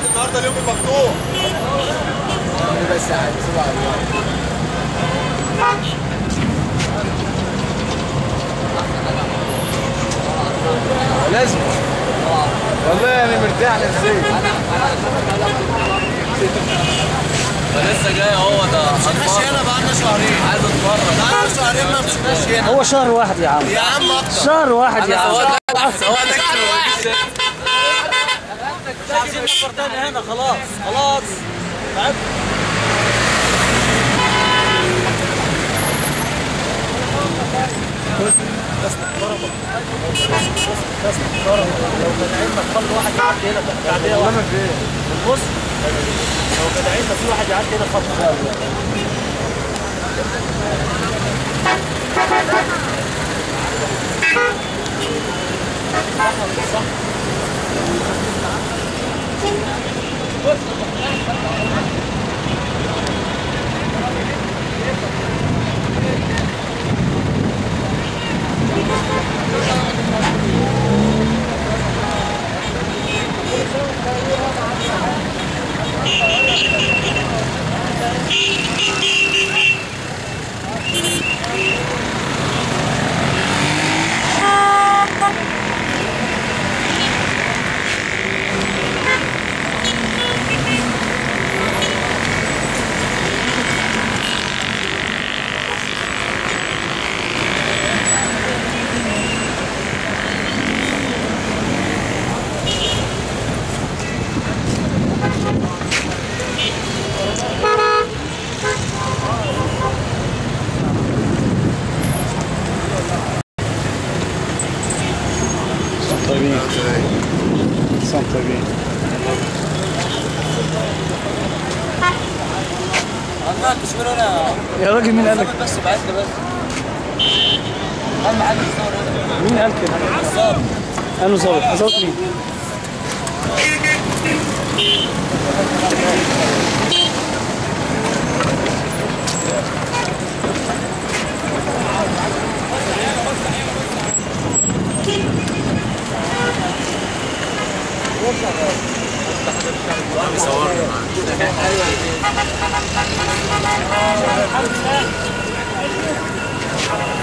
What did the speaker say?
النهارده اليوم المفتوح بس عادي سبع الله لازم والله انا مرتاح نفسيا لسه جاي اهو ده ماشي هنا بقالنا شهرين عايز اتفرج بقالنا شهرين ما مشيناش هنا هو شهر واحد يا عم يا عم اكتر شهر واحد يا عم سواء سواء مش عايزين نفر تاني هنا خلاص خلاص تعبت لو كان علمك خلي واحد يعدي هنا تعديه واحد بص لو كان علمك في واحد يعدي هنا خط طيبين صم طيبين عندك تصوير هنا يا راجل مين قال لك بس بعت لي بس اهم حاجه الصور هنا مين قال كده بالظبط قالوا ظابط ظابط مين بيصورني